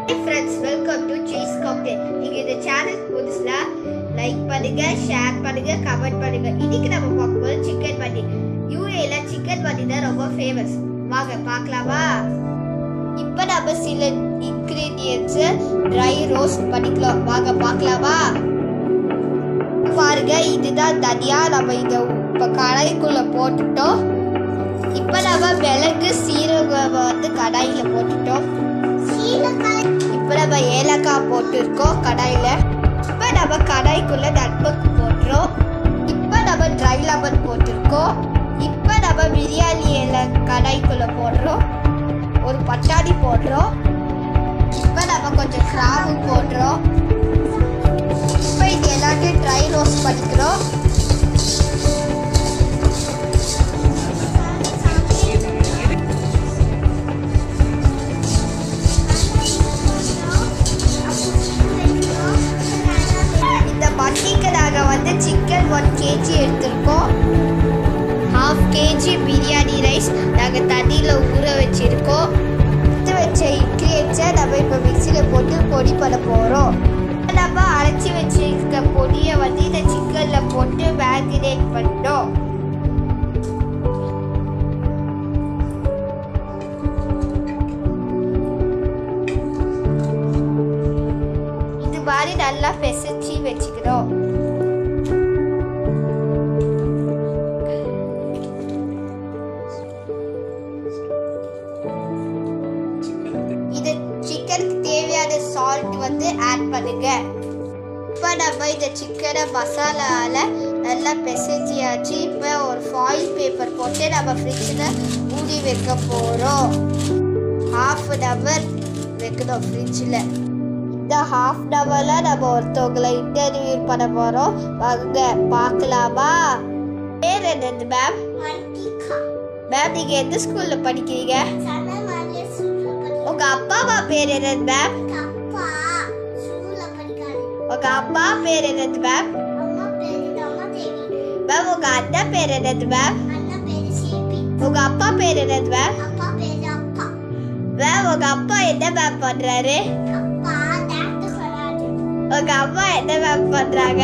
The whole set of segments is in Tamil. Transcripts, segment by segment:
Friends welcome to cheese cocktail நீங்க இந்த சேனல் புதுசுனா லைக் பண்ணுங்க ஷேர் பண்ணுங்க கமெண்ட் பண்ணுங்க இன்னைக்கு நம்ம பார்க்க போறது சிக்கன் வண்டி யூஏல சிக்கன் வண்டி தான் ரொம்ப ஃபேமஸ் வாங்க பார்க்கலாமா இப்போ நம்ம சில இன்கிரீடியன்ஸ் ட்ரை ரோஸ்ட் பண்ணிக்கலாம் வாங்க பார்க்கலாமா பாருங்க இதுதான் தனியா நம்ம இதை இப்போ கடாய்க்குள்ள போட்டுட்டோம் இப்போ நம்ம மிளகு சீரகம் வந்து கடாயில் போட்டுட்டோம் இப்போ நம்ம ஏலக்காய் போட்டிருக்கோம் கடாயில் இப்போ நம்ம கடாய்க்குள்ள நட்புக்கு போட்டுறோம் இப்போ நம்ம ட்ரை லெமன் போட்டிருக்கோம் இப்போ நம்ம பிரியாணி இலை கடாய்க்குள்ள போடுறோம் ஒரு பட்டாணி போடுறோம் இப்போ நம்ம கொஞ்சம் கிராம்பு போடுறோம் இப்போ இது எல்லாத்தையும் ட்ரை ரோஸ்ட் பண்ணிக்கிறோம் இந்த பட்டிக்கு நாங்கள் வந்து சிக்கன் ஒன் கேஜி எடுத்திருக்கோம் ஹாஃப் கேஜி பிரியாணி ரைஸ் நாங்கள் தண்ணியில் ஊற வச்சுருக்கோம் எடுத்து வச்ச இன்க்ரீடியன்ஸை நம்ம இப்போ மிக்சியில் போட்டு பொடி பண்ண போகிறோம் நம்ம அரைச்சி வச்சிருக்க பொடியை வந்து இந்த சிக்கனில் போட்டு மேரினேட் பண்ணோம் இது மாதிரி நல்லா பிசைச்சி வச்சுக்கிறோம் இது சிக்கனுக்கு தேவையான சால்ட் வந்து ஆட் பண்ணுங்க இப்போ நம்ம இந்த சிக்கனை மசாலால நல்லா பிசைச்சியாச்சு இப்போ ஒரு ஃபாயில் பேப்பர் போட்டு நம்ம ஃப்ரிட்ஜில் மூடி வைக்க போகிறோம் ஹாஃப் அன் ஹவர் வைக்கணும் ஃப்ரிட்ஜில் இந்த ஹாஃப் அன் ஹவரில் நம்ம ஒருத்தவங்களை இன்டர்வியூ பண்ண போகிறோம் வாங்க பார்க்கலாமா பேர் என்னது மேம் மேம் நீங்கள் எந்த ஸ்கூலில் படிக்கிறீங்க உங்கள் அப்பா அம்மா பேர் என்னது மேம் உங்க அப்பா பேர் என்னது மேம் மேம் உங்க அண்ணன் பேர் என்னது மேம் உங்க அப்பா பேர் என்னது மேம் மேம் உங்க அப்பா என்ன மேம் பண்றாரு உங்க அம்மா என்ன மேம் பண்றாங்க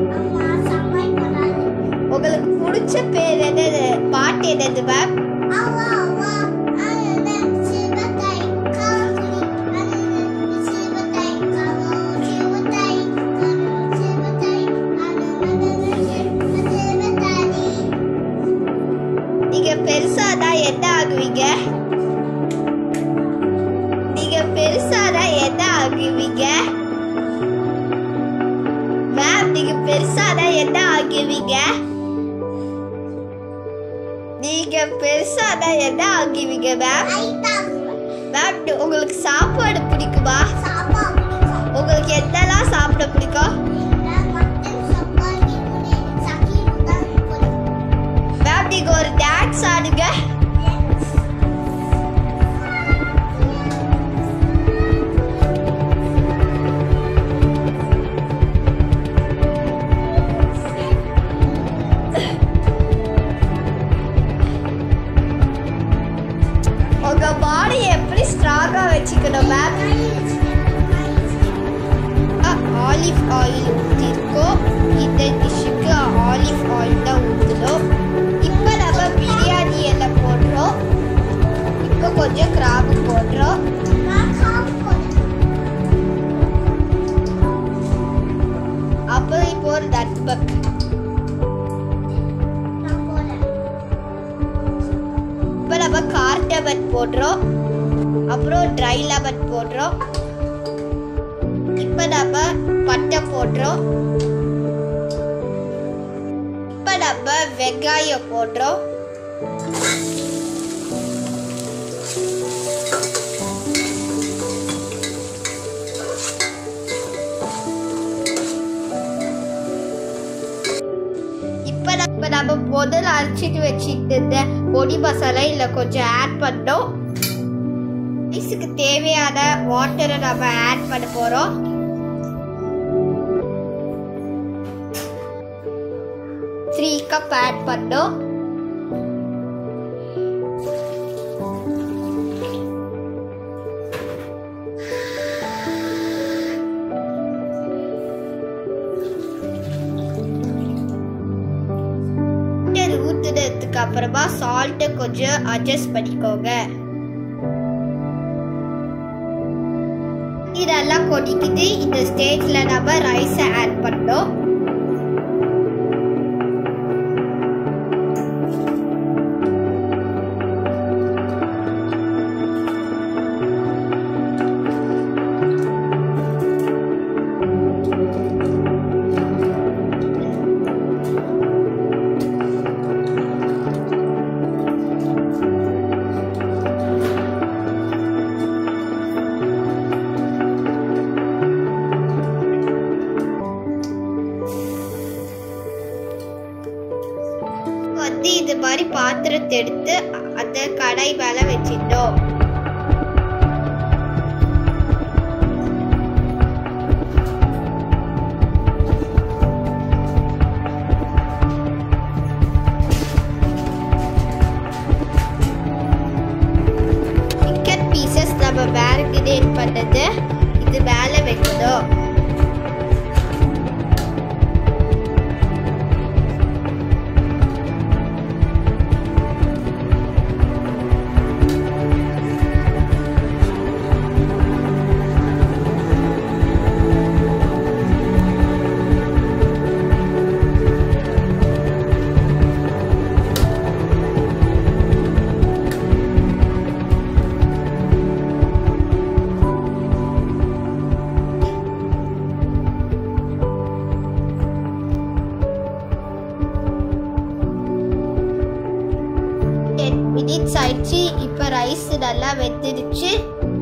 உங்களுக்கு பிடிச்ச பேர் என்னது பாட்டு என்னது மேம் நீங்க பெருசானா என்ன ஆகுவீங்க நீங்க பெருசானா என்ன ஆகுவீங்க மேம் நீங்க பெருசானா என்ன ஆகுவீங்க நீங்க பெருசானா என்ன ஆகுவீங்க மேம் மேம் உங்களுக்கு சாப்பாடு பிடிக்குமா உங்களுக்கு என்னெல்லாம் சாப்பிட பிடிக்கும் மேம் நீங்க ஒரு டான்ஸ் ஆடுங்க உங்க பாடி எப்படி ஸ்ட்ராங்கா வச்சுக்கணும் மேம் ஆலிவ் ஆயில் ஊற்றிருக்கோம் இந்த டிஷ்ஷுக்கு ஆலிவ் ஆயில் தான் ஊற்றணும் இப்போ நம்ம பிரியாணி எல்லாம் போடுறோம் இப்போ கொஞ்சம் கிராம்பு போடுறோம் அப்புறம் இப்போ ஒரு நட்பக் இப்போ நம்ம கார் லெமன் போடுறோம் அப்புறம் ட்ரை லெமன் போடுறோம் இப்போ நம்ம பட்டை போடுறோம் இப்போ நம்ம வெங்காயம் போடுறோம் இப்போ நம்ம நம்ம முதல்ல அரைச்சிட்டு வச்சுட்டு இருந்த பொடி மசாலா இதில் கொஞ்சம் ஆட் பண்ணோம் ரைஸுக்கு தேவையான வாட்டரை நம்ம ஆட் பண்ண போகிறோம் த்ரீ கப் ஆட் பண்ணோம் அப்புறமா சால்ட்டு கொஞ்சம் அட்ஜஸ்ட் பண்ணிக்கோங்க இதெல்லாம் கொதிக்குது இந்த ஸ்டேஜ்ல நம்ம ரைஸை ஆட் பண்ணோம் வந்து இது மாதிரி பாத்திரத்தை எடுத்து அந்த கடை மேல வச்சிட்டோம் சிக்கன் பீசஸ் நம்ம மேரினேட் பண்ணது இது மேல வைக்கணும் டென் மினிட்ஸ் ஆயிடுச்சு இப்போ ரைஸ் நல்லா வெந்துடுச்சு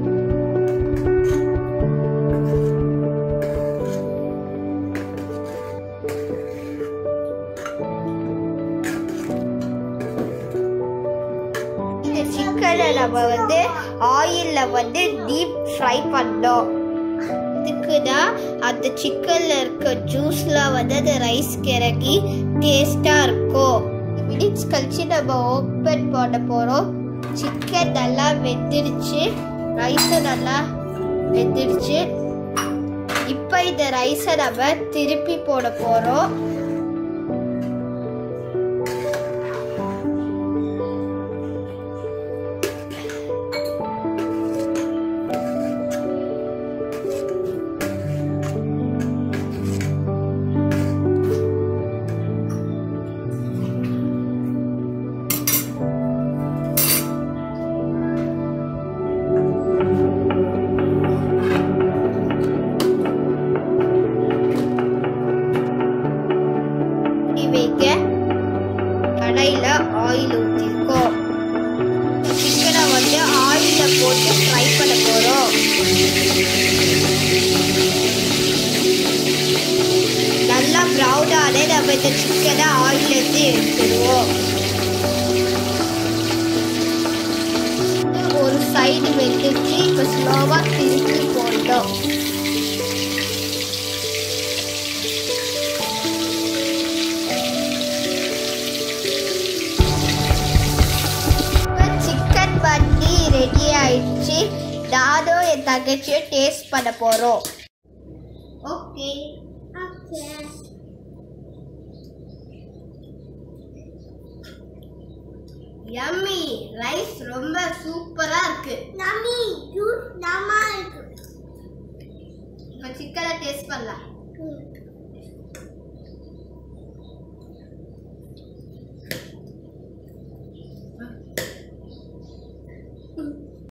இந்த சிக்கனை நம்ம வந்து ஆயில்ல வந்து டீப் ஃப்ரை பண்ணோம் இதுக்கு தான் அந்த சிக்கன்ல இருக்க ஜூஸ்லாம் வந்து அந்த ரைஸ்க்கு இறங்கி டேஸ்டா இருக்கும் மினிட்ஸ் கழிச்சு நம்ம ஓப்பன் பண்ண போறோம் சிக்கன் நல்லா வெந்துடுச்சு ரைஸும் நல்லா வெந்துடுச்சு இப்போ இந்த ரைஸை நம்ம திருப்பி போட போறோம் மூடி வைக்க கடையில ஆயில் ஊற்றிருக்கோம் சிக்கனை வந்து ஆயில போட்டு ஃப்ரை பண்ண போறோம் நல்லா ப்ரௌன் ஆனே நம்ம இந்த சிக்கனை ஆயில இருந்து எடுத்துருவோம் ஒரு சைடு வெந்துச்சு இப்போ ஸ்லோவா திருப்பி போட்டோம் சிக்கன் பட்டி ரெடி ஆயிடுச்சு நானும் என் தங்கச்சியும் டேஸ்ட் பண்ண போறோம் ஓகே யம்மி ரைஸ் ரொம்ப சூப்பரா இருக்கு நமி ஜூஸ் நாமா இருக்கு இப்போ சிக்கனை டேஸ்ட் பண்ணலாம் ம்.